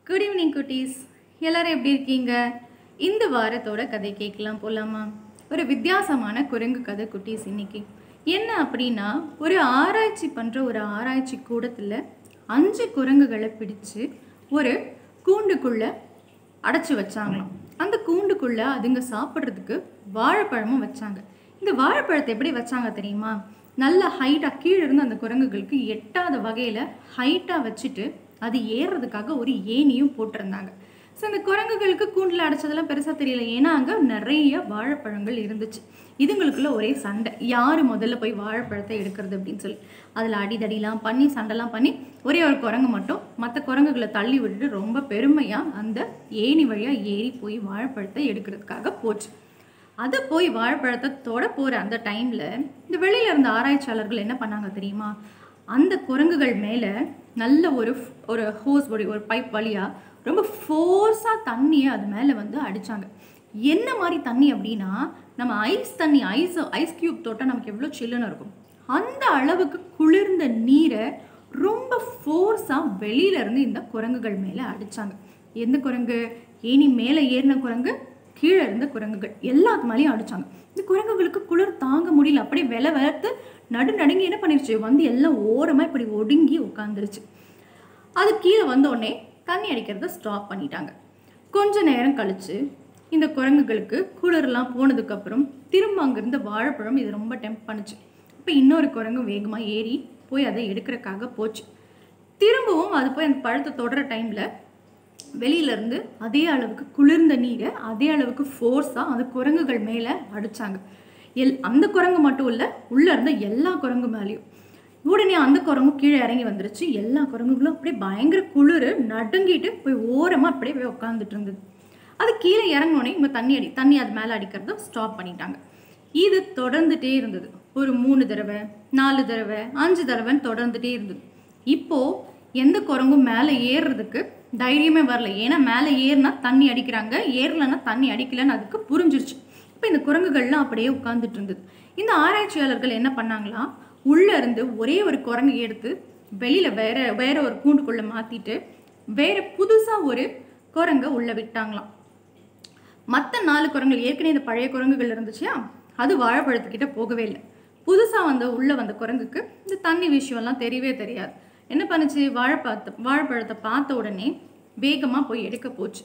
good evening குட்டீஸ் எல்லாரும் எப்படி இருக்கீங்க இந்த வாரத்தோட கதை கேட்கலாம் போலாமா ஒரு வித்தியாசமான குரங்கு கதை குட்டீஸ் இன்னைக்கு என்ன அப்படின்னா ஒரு ஆராய்ச்சி பண்ணுற ஒரு ஆராய்ச்சி கூடத்தில் அஞ்சு குரங்குகளை பிடிச்சு ஒரு கூண்டுக்குள்ளே அடைச்சி வச்சாங்களாம் அந்த கூண்டுக்குள்ளே அதுங்க சாப்பிட்றதுக்கு வாழைப்பழமும் வச்சாங்க இந்த வாழைப்பழத்தை எப்படி வச்சாங்க தெரியுமா நல்ல ஹைட்டாக கீழே இருந்து அந்த குரங்குகளுக்கு எட்டாத வகையில் ஹைட்டாக வச்சுட்டு அது ஏறுறதுக்காக ஒரு ஏணியும் போட்டிருந்தாங்க ஸோ அந்த குரங்குகளுக்கு கூண்டில் அடைச்சதெல்லாம் பெருசாக தெரியல ஏன்னா அங்கே நிறைய வாழைப்பழங்கள் இருந்துச்சு இதுங்களுக்குள்ள ஒரே சண்டை யார் முதல்ல போய் வாழைப்பழத்தை எடுக்கிறது அப்படின்னு சொல்லி அதில் அடிதடிலாம் பண்ணி சண்டைலாம் பண்ணி ஒரே ஒரு குரங்கு மட்டும் மற்ற குரங்குகளை தள்ளி விட்டுட்டு ரொம்ப பெருமையாக அந்த ஏணி வழியாக ஏறி போய் வாழைப்பழத்தை எடுக்கிறதுக்காக போச்சு அது போய் வாழைப்பழத்தை தொட போகிற அந்த டைமில் இந்த வெளியில் இருந்த ஆராய்ச்சியாளர்கள் என்ன பண்ணாங்க தெரியுமா அந்த குரங்குகள் மேலே நல்ல ஒரு ஒரு ஹோஸ் வழி ஒரு பைப் வழியாக ரொம்ப ஃபோர்ஸாக தண்ணியை அது மேலே வந்து அடித்தாங்க என்ன மாதிரி தண்ணி அப்படின்னா நம்ம ஐஸ் தண்ணி ஐஸ் ஐஸ் க்யூப் தொட்டால் நமக்கு எவ்வளோ சில்லுன்னு இருக்கும் அந்த அளவுக்கு குளிர்ந்த நீரை ரொம்ப ஃபோர்ஸாக வெளியிலேருந்து இந்த குரங்குகள் மேலே அடித்தாங்க எந்த குரங்கு ஏனி மேலே ஏறின குரங்கு கீழே இருந்த குரங்குகள் எல்லாத்து மேலேயும் அடிச்சாங்க இந்த குரங்குகளுக்கு குளிர் தாங்க முடியல அப்படியே வில வளர்த்து நடு நடுங்கி என்ன பண்ணிருச்சு வந்து எல்லாம் ஓரமாக இப்படி ஒடுங்கி உட்காந்துருச்சு அது கீழே வந்த உடனே தண்ணி அடிக்கிறத ஸ்டாப் பண்ணிட்டாங்க கொஞ்ச நேரம் கழிச்சு இந்த குரங்குகளுக்கு குளிர்லாம் போனதுக்கப்புறம் திரும்ப அங்கிருந்த வாழைப்பழம் இது ரொம்ப டெம்ப் பண்ணுச்சு இப்போ இன்னொரு குரங்கு வேகமாக ஏறி போய் அதை எடுக்கிறக்காக போச்சு திரும்பவும் அது போய் அந்த பழத்தை தொடர டைமில் வெளியிலேருந்து அதே அளவுக்கு குளிர்ந்த நீரை அதே அளவுக்கு ஃபோர்ஸாக அந்த குரங்குகள் மேலே அடித்தாங்க எல் அந்த குரங்கு மட்டும் இல்லை உள்ளே இருந்த எல்லா குரங்கு மேலேயும் உடனே அந்த குரங்கும் கீழே இறங்கி வந்துருச்சு எல்லா குரங்குகளும் அப்படியே பயங்கர குளிர் நடுங்கிட்டு போய் ஓரமாக அப்படியே போய் உட்காந்துட்டு இருந்தது அது கீழே இறங்கினோடனே இவங்க தண்ணி அடி தண்ணி அது மேலே அடிக்கிறத ஸ்டாப் பண்ணிட்டாங்க இது தொடர்ந்துட்டே இருந்தது ஒரு மூணு தடவை நாலு தடவை அஞ்சு தடவைன்னு தொடர்ந்துட்டே இருந்தது இப்போது எந்த குரங்கும் மேலே ஏறுறதுக்கு தைரியமே வரல ஏன்னா மேலே ஏறினா தண்ணி அடிக்கிறாங்க ஏறலைன்னா தண்ணி அடிக்கலன்னு அதுக்கு புரிஞ்சிருச்சு இப்போ இந்த குரங்குகள்லாம் அப்படியே உட்காந்துட்டு இருந்தது இந்த ஆராய்ச்சியாளர்கள் என்ன பண்ணாங்களா உள்ளே இருந்து ஒரே ஒரு குரங்கு எடுத்து வெளியில் வேற வேற ஒரு கூண்டுக்குள்ளே மாற்றிட்டு வேற புதுசாக ஒரு குரங்கை உள்ளே விட்டாங்களாம் மற்ற நாலு குரங்குகள் ஏற்கனவே இந்த பழைய குரங்குகள் இருந்துச்சியா அது வாழைப்பழத்துக்கிட்ட போகவே இல்லை புதுசாக வந்த உள்ளே வந்த குரங்குக்கு இந்த தண்ணி விஷயம்லாம் தெரியவே தெரியாது என்ன பண்ணுச்சு வாழைப்பழத்தை வாழைப்பழத்தை பார்த்த உடனே வேகமாக போய் எடுக்க போச்சு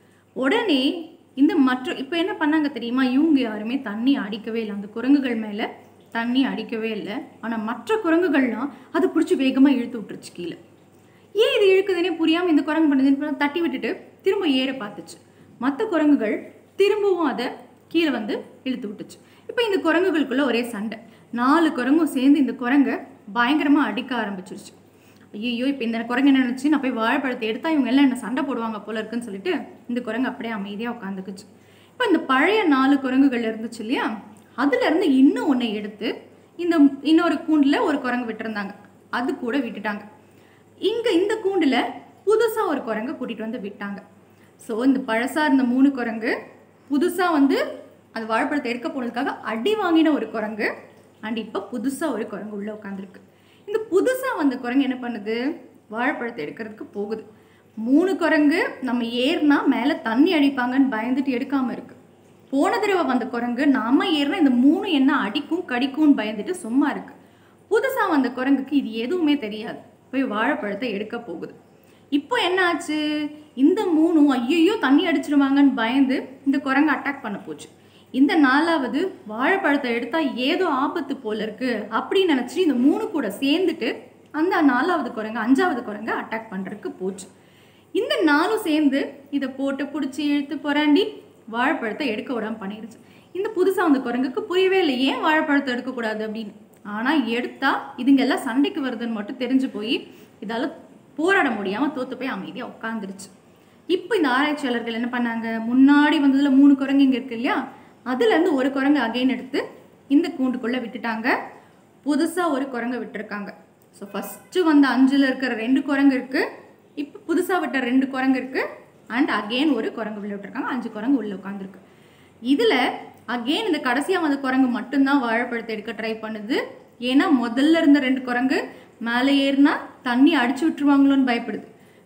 உடனே இந்த மற்ற இப்போ என்ன பண்ணாங்க தெரியுமா இவங்க யாருமே தண்ணி அடிக்கவே இல்லை அந்த குரங்குகள் மேலே தண்ணி அடிக்கவே இல்லை ஆனால் மற்ற குரங்குகள்லாம் அதை பிடிச்சி வேகமாக இழுத்து விட்டுருச்சு கீழே ஏன் இது இழுக்குதுன்னே புரியாமல் இந்த குரங்கு பண்ணுதுன்னு தட்டி விட்டுட்டு திரும்ப ஏற பார்த்துச்சு மற்ற குரங்குகள் திரும்பவும் அதை கீழே வந்து இழுத்து விட்டுச்சு இப்போ இந்த குரங்குகளுக்குள்ள ஒரே சண்டை நாலு குரங்கும் சேர்ந்து இந்த குரங்கை பயங்கரமாக அடிக்க ஆரம்பிச்சிருச்சு ஐயோ இப்போ இந்த குரங்கு என்ன நினச்சி நான் போய் வாழைப்பழத்தை எடுத்தா இவங்க எல்லாம் என்ன சண்டை போடுவாங்க போல இருக்குன்னு சொல்லிட்டு இந்த குரங்கு அப்படியே அமைதியாக உட்காந்துக்குச்சு இப்போ இந்த பழைய நாலு குரங்குகள் இருந்துச்சு இல்லையா அதுலேருந்து இன்னும் ஒன்றை எடுத்து இந்த இன்னொரு கூண்டில் ஒரு குரங்கு விட்டுருந்தாங்க அது கூட விட்டுட்டாங்க இங்கே இந்த கூண்டில் புதுசாக ஒரு குரங்கு கூட்டிகிட்டு வந்து விட்டாங்க ஸோ இந்த பழசாக இருந்த மூணு குரங்கு புதுசாக வந்து அந்த வாழைப்பழத்தை எடுக்க போனதுக்காக அடி வாங்கின ஒரு குரங்கு அண்ட் இப்போ புதுசாக ஒரு குரங்கு உள்ளே உட்காந்துருக்கு இந்த புதுசாக வந்த குரங்கு என்ன பண்ணுது வாழைப்பழத்தை எடுக்கிறதுக்கு போகுது மூணு குரங்கு நம்ம ஏறினா மேலே தண்ணி அடிப்பாங்கன்னு பயந்துட்டு எடுக்காமல் இருக்கு போன தடவை வந்த குரங்கு நாம ஏறினா இந்த மூணு என்ன அடிக்கும் கடிக்கும்னு பயந்துட்டு சும்மா இருக்கு புதுசாக வந்த குரங்குக்கு இது எதுவுமே தெரியாது போய் வாழைப்பழத்தை எடுக்க போகுது இப்போ என்ன ஆச்சு இந்த மூணும் ஐயோ தண்ணி அடிச்சிருவாங்கன்னு பயந்து இந்த குரங்கு அட்டாக் பண்ண போச்சு இந்த நாலாவது வாழைப்பழத்தை எடுத்தா ஏதோ ஆபத்து போல இருக்கு அப்படின்னு நினச்சி இந்த மூணு கூட சேர்ந்துட்டு அந்த நாலாவது குரங்கு அஞ்சாவது குரங்கு அட்டாக் பண்ணுறதுக்கு போச்சு இந்த நாலும் சேர்ந்து இதை போட்டு பிடிச்சி இழுத்து புறாண்டி வாழைப்பழத்தை எடுக்க விடாம பண்ணிருச்சு இந்த புதுசாக வந்த குரங்குக்கு புரியவே இல்லை ஏன் வாழைப்பழத்தை எடுக்கக்கூடாது அப்படின்னு ஆனால் எடுத்தா இதுங்க எல்லாம் சண்டைக்கு வருதுன்னு மட்டும் தெரிஞ்சு போய் இதால் போராட முடியாமல் தோத்து போய் அமைதியாக உட்காந்துருச்சு இப்போ இந்த ஆராய்ச்சியாளர்கள் என்ன பண்ணாங்க முன்னாடி வந்ததில் மூணு குரங்கு இங்கே இருக்கு இல்லையா அதுலேருந்து ஒரு குரங்கு அகைன் எடுத்து இந்த கூண்டுக்குள்ளே விட்டுட்டாங்க புதுசாக ஒரு குரங்கை விட்டுருக்காங்க ஸோ ஃபஸ்ட்டு வந்த அஞ்சில் இருக்கிற ரெண்டு குரங்கு இருக்குது இப்போ புதுசாக விட்ட ரெண்டு குரங்கு இருக்குது அண்ட் அகெயின் ஒரு குரங்கு உள்ள விட்டுருக்காங்க அஞ்சு குரங்கு உள்ளே உட்காந்துருக்கு இதில் அகெயின் இந்த கடைசியாக வந்த குரங்கு மட்டும்தான் வாழைப்பழத்தை எடுக்க ட்ரை பண்ணுது ஏன்னா முதல்ல இருந்த ரெண்டு குரங்கு மேலே ஏறினா தண்ணி அடிச்சு விட்டுருவாங்களோன்னு பயப்படுது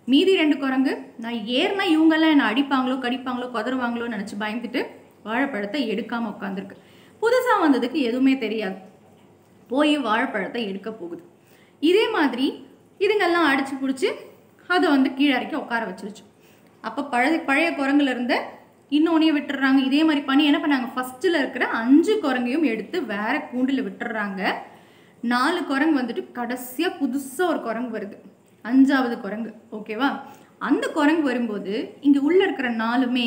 மீதி ரெண்டு குரங்கு நான் ஏறினா இவங்கெல்லாம் என்னை அடிப்பாங்களோ கடிப்பாங்களோ குதறுவாங்களோ நினச்சி பயந்துட்டு வாழைப்பழத்தை எடுக்காமல் உட்காந்துருக்கு புதுசாக வந்ததுக்கு எதுவுமே தெரியாது போய் வாழைப்பழத்தை எடுக்க போகுது இதே மாதிரி இதுங்கெல்லாம் அடிச்சு பிடிச்சி அதை வந்து கீழே இறக்கி உட்கார வச்சிருச்சு அப்போ பழைய பழைய குரங்குல இருந்த இன்னொன்னையும் விட்டுடுறாங்க இதே மாதிரி பண்ணி என்ன பண்ணாங்க ஃபர்ஸ்ட்டில் இருக்கிற அஞ்சு குரங்கையும் எடுத்து வேற கூண்டில் விட்டுடுறாங்க நாலு குரங்கு வந்துட்டு கடைசியாக புதுசாக ஒரு குரங்கு வருது அஞ்சாவது குரங்கு ஓகேவா அந்த குரங்கு வரும்போது இங்கே உள்ளே இருக்கிற நாலுமே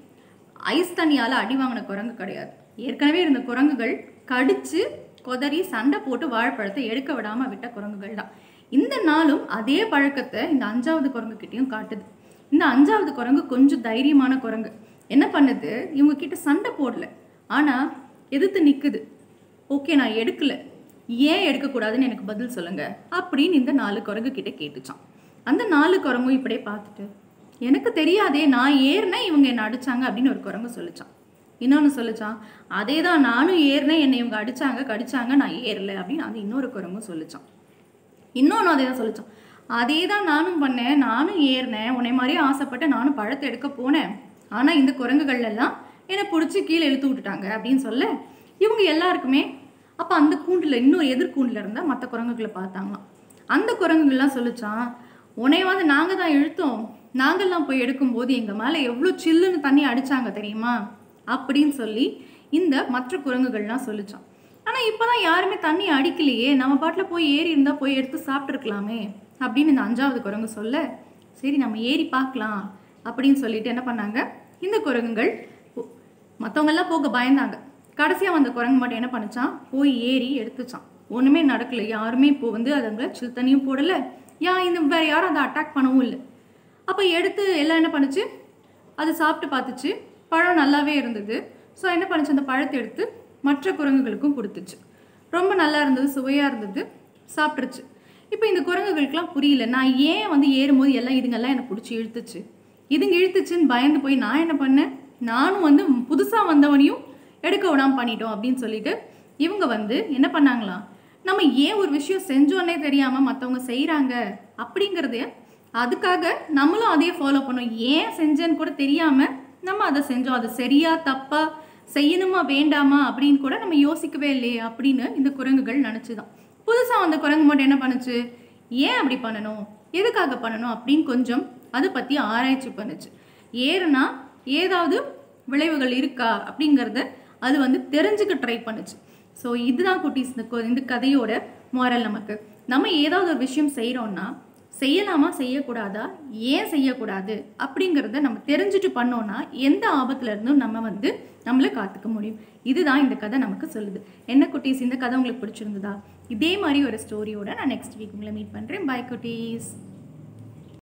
ஐஸ் தண்ணியால் அடி வாங்கின குரங்கு கிடையாது ஏற்கனவே இருந்த குரங்குகள் கடிச்சு கொதறி சண்டை போட்டு வாழைப்பழத்தை எடுக்க விடாமல் விட்ட குரங்குகள் தான் இந்த நாளும் அதே பழக்கத்தை இந்த அஞ்சாவது குரங்கு கிட்டேயும் காட்டுது இந்த அஞ்சாவது குரங்கு கொஞ்சம் தைரியமான குரங்கு என்ன பண்ணுது இவங்க கிட்ட சண்டை போடல ஆனால் எதிர்த்து நிற்குது ஓகே நான் எடுக்கல ஏன் எடுக்கக்கூடாதுன்னு எனக்கு பதில் சொல்லுங்க அப்படின்னு இந்த நாலு குரங்கு கிட்ட கேட்டுச்சான் அந்த நாலு குரங்கும் இப்படியே பார்த்துட்டு எனக்கு தெரியாதே நான் ஏறினேன் இவங்க என்னை அடிச்சாங்க அப்படின்னு ஒரு குரங்கு சொல்லிச்சான் இன்னொன்று சொல்லிச்சான் அதே தான் நானும் ஏறினேன் என்னை இவங்க அடிச்சாங்க கடிச்சாங்க நான் ஏறல அப்படின்னு அது இன்னொரு குரங்கும் சொல்லிச்சான் இன்னொன்று அதே தான் சொல்லிச்சான் அதே தான் நானும் பண்ணேன் நானும் ஏறினேன் உன்னை மாதிரியே ஆசைப்பட்டு நானும் பழத்தை எடுக்க போனேன் ஆனால் இந்த குரங்குகள் எல்லாம் என்னை பிடிச்சி கீழே இழுத்து விட்டுட்டாங்க அப்படின்னு சொல்ல இவங்க எல்லாருக்குமே அப்போ அந்த கூண்டில் இன்னொரு எதிர்கூண்டில் இருந்தால் மற்ற குரங்குகளை பார்த்தாங்களாம் அந்த குரங்குகள்லாம் சொல்லிச்சான் உன்னையாவது நாங்கள் தான் இழுத்தோம் நாங்கள்லாம் போய் எடுக்கும்போது எங்கள் மேலே எவ்வளோ சில்லுன்னு தண்ணி அடிச்சாங்க தெரியுமா அப்படின்னு சொல்லி இந்த மற்ற குரங்குகள்லாம் சொல்லிச்சான் ஆனால் இப்போ தான் யாருமே தண்ணி அடிக்கலையே நம்ம பாட்டில் போய் ஏறி இருந்தால் போய் எடுத்து சாப்பிட்ருக்கலாமே அப்படின்னு இந்த அஞ்சாவது குரங்கு சொல்ல சரி நம்ம ஏறி பார்க்கலாம் அப்படின்னு சொல்லிட்டு என்ன பண்ணாங்க இந்த குரங்குகள் மற்றவங்கெல்லாம் போக பயந்தாங்க கடைசியாக வந்த குரங்கு மட்டும் என்ன பண்ணுச்சான் போய் ஏறி எடுத்துச்சான் ஒன்றுமே நடக்கல யாருமே இப்போ வந்து அதுங்களை சில் தண்ணியும் போடலை யா இந்த வேற யாரும் அதை அட்டாக் பண்ணவும் இல்லை அப்போ எடுத்து எல்லாம் என்ன பண்ணுச்சு அது சாப்பிட்டு பார்த்துச்சு பழம் நல்லாவே இருந்தது ஸோ என்ன பண்ணுச்சு அந்த பழத்தை எடுத்து மற்ற குரங்குகளுக்கும் கொடுத்துச்சு ரொம்ப நல்லா இருந்தது சுவையாக இருந்தது சாப்பிட்ருச்சு இப்போ இந்த குரங்குகளுக்கெல்லாம் புரியல நான் ஏன் வந்து ஏறும்போது எல்லாம் இதுங்கெல்லாம் என்னை பிடிச்சி இழுத்துச்சு இதுங்க இழுத்துச்சுன்னு பயந்து போய் நான் என்ன பண்ணேன் நானும் வந்து புதுசாக வந்தவனையும் எடுக்க விடாம பண்ணிட்டோம் அப்படின்னு சொல்லிட்டு இவங்க வந்து என்ன பண்ணாங்களாம் நம்ம ஏன் ஒரு விஷயம் செஞ்சோன்னே தெரியாமல் மற்றவங்க செய்கிறாங்க அப்படிங்கிறதே அதுக்காக நம்மளும் அதையே ஃபாலோ பண்ணோம் ஏன் செஞ்சேன்னு கூட தெரியாமல் நம்ம அதை செஞ்சோம் அது சரியா தப்பா செய்யணுமா வேண்டாமா அப்படின்னு கூட நம்ம யோசிக்கவே இல்லையே அப்படின்னு இந்த குரங்குகள் நினச்சிதான் புதுசாக வந்த குரங்கு மட்டும் என்ன பண்ணுச்சு ஏன் அப்படி பண்ணணும் எதுக்காக பண்ணணும் அப்படின்னு கொஞ்சம் அதை பற்றி ஆராய்ச்சி பண்ணுச்சு ஏறுனா ஏதாவது விளைவுகள் இருக்கா அப்படிங்கிறத அது வந்து தெரிஞ்சுக்க ட்ரை பண்ணுச்சு ஸோ இதுதான் குட்டீஸ் இந்த கொ- இந்த கதையோட மாரல் நமக்கு நம்ம ஏதாவது ஒரு விஷயம் செய்கிறோம்னா செய்யலாமா செய்யக்கூடாதா ஏன் செய்யக்கூடாது அப்படிங்கிறத நம்ம தெரிஞ்சுட்டு பண்ணோம்னா எந்த ஆபத்துல இருந்தும் நம்ம வந்து நம்மளை காத்துக்க முடியும் இதுதான் இந்த கதை நமக்கு சொல்லுது என்ன குட்டீஸ் இந்த கதை உங்களுக்கு பிடிச்சிருந்ததா இதே மாதிரி ஒரு ஸ்டோரியோட நான் நெக்ஸ்ட் வீக் உங்களை மீட் பண்ணுறேன் பை குட்டீஸ்